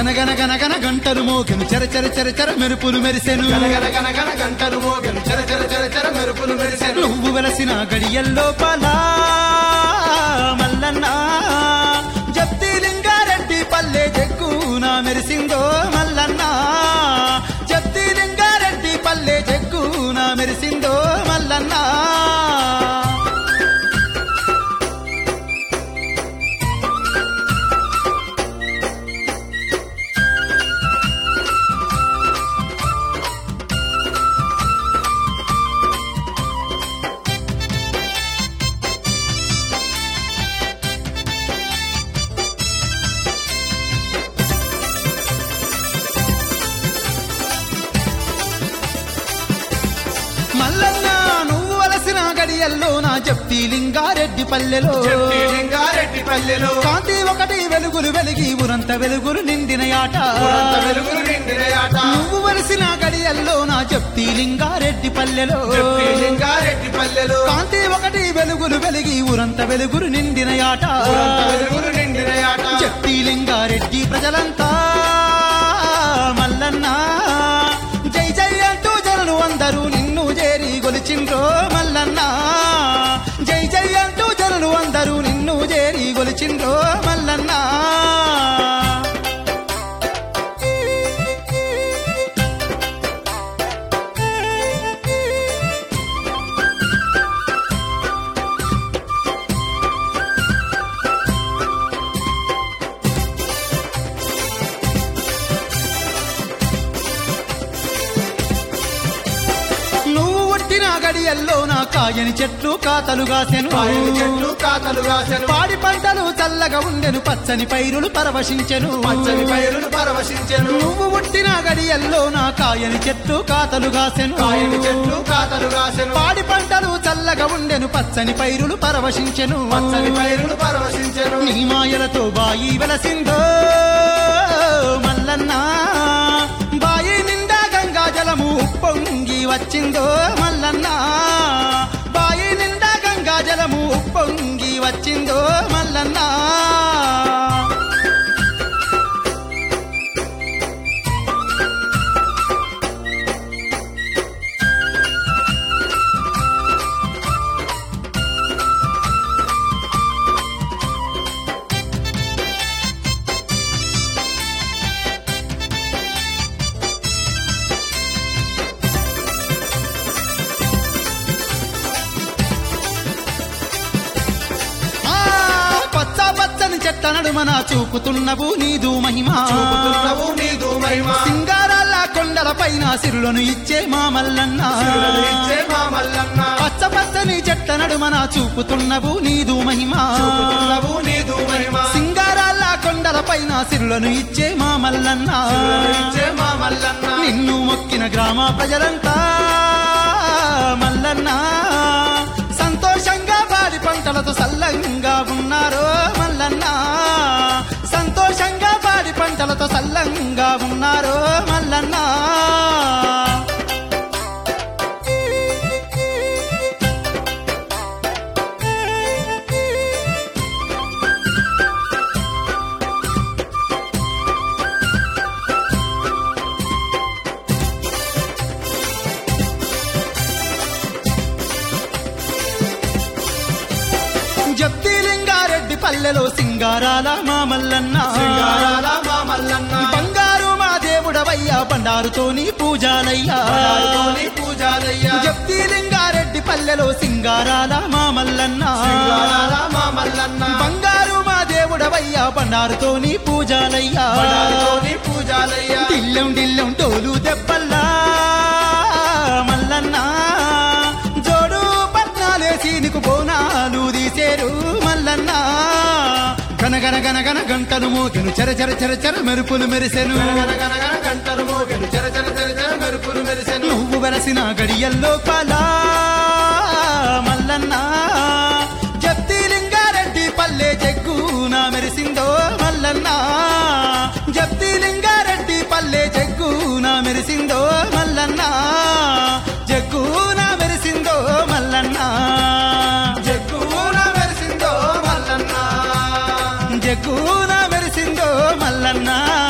గనగన గనగన గంటలు మోగెను చెర చెర చెర చెర మెరుపులు మెరిసెను గనగన గనగన గంటలు మోగెను చెర చెర చెర చెర మెరుపులు మెరిసెను నువ్వు వెలసిన గడియల్లో పలా మల్లన్న జప్తి లింగారెడ్డి పల్లె జగ్గున మెరిసిందో మల్లన్న జప్తి లింగారెడ్డి పల్లె జగ్గున మెరిసిందో మల్లన్న మల్లన్న నువ్వు వలసిన గడియల్లో నా జప్తి లింగారెడ్డి పల్లెలో చెట్టి లింగారెడ్డి పల్లెలో కాంతి ఒకటి వెలుగులు వెలిగి ఉరంత వెలుగులు నిండిన ఆట పురంత వెలుగులు నిండిన ఆట నువ్వు వలసిన గడియల్లో నా జప్తి లింగారెడ్డి పల్లెలో చెట్టి లింగారెడ్డి పల్లెలో కాంతి ఒకటి వెలుగులు వెలిగి ఉరంత వెలుగులు నిండిన ఆట పురంత వెలుగులు నిండిన ఆట జప్తి లింగారెడ్డి ప్రజలంతా మల్లన్న జై జై అంటూ జనులు అందరూ నిన్ను చేరి గొలిచిండ్రో మల్లన్న జై జై అంటూ జనులు అందరూ నిన్ను చేరి గొలిచిండ్రో మల్లన్న నువ్వు పుట్టిన గడియల్లో నా కాయని చెట్లు కాతలు కాసెను పాయని చెట్లు కాతలు కాసెను పాడి పంటలు చల్లగా ఉండెను పచ్చని పైరులు పరవశించెను పచ్చని పైరులు పరవశించెను నువ్వు పుట్టిన గడియల్లో నా కాయని చెట్లు కాతలు కాసెను పాయని చెట్లు కాతలు కాసెను పాడి పంటలు చల్లగా ఉండెను పచ్చని పైరులు పరవశించెను పచ్చని పైరులు పరవశించెను నీ మాయలతో బాయి వెలసిందో మల్లన్న బాయి నిండా గంగా జలము ఉప్పొంగి వచ్చిందో మల్లన్న బాయి నిండా గంగా జలము ఉప్పొంగి వచ్చిందో మల్లన్న ఆ పచ్చ పచ్చని చెట్ల నడుమన చూపుతున్నవు నీదు మహిమా చూపుతున్నవు నీదు మహిమ సింగారాల కొండల పైన సిరులను ఇచ్చే మా మల్లన్న సిరులను ఇచ్చే మా మల్లన్న పచ్చ పచ్చని చెట్ల నడుమన చూపుతున్నవు నీదు మహిమా చూపుతున్నవు నీదు మహిమ సింగారాల కొండల పైన సిరులను ఇచ్చే మా మల్లన్న సిరులను ఇచ్చే మా మల్లన్న నిన్ను మొక్కిన గ్రామ ప్రజలంతా మల్లన్న సంతోషంగా పాడి పంటలతో సల్లంగా ఉన్నారో మల్లన్న సంతోషంగా పాడి పంటలతో సల్లంగా ఉన్నారో మల్లన్న జప్తి లింగారెడ్డి పల్లెలో సింగారాల మా మల్లన్న సింగారాల మా మల్లన్న బంగారు మా దేవుడవయ్యా బండారుతోని పూజాలయ్యా బండారుతోని పూజాలయ్యా జప్తి లింగారెడ్డి పల్లెలో సింగారాల మా మల్లన్న సింగారాల మా మల్లన్న బంగారు మా దేవుడవయ్యా బండారుతోని పూజాలయ్యా బండారుతోని పూజాలయ్యా దిల్లెం దిల్లెం డోలు దెబ్బల్లా మల్లన్న జోడు పట్నాలేసి నీకు బోనాలు తీసేరు మల్లన్న గన గన గన గన గంటలు మోగెను చెర చెర చెర చెర మెరుపులు మెరిసెను గనగన గనగన గంటలు మోగెను చెర చెర చెర చెర మెరుపులు మెరిసెను నువ్వు వెలసిన గడియల్లో పలా మల్లన్న జప్తి లింగారెడ్డి పల్లె జగ్గున మెరిసిందో మల్లన్న జప్తి లింగారెడ్డి పల్లె జగ్గున మెరిసిందో మల్లన్న జగ్గున మెరిసిందో మల్లన్న జగ్గున మెరిసిందో మల్లన్న జగ్గున మెరిసిందో మల్లన్న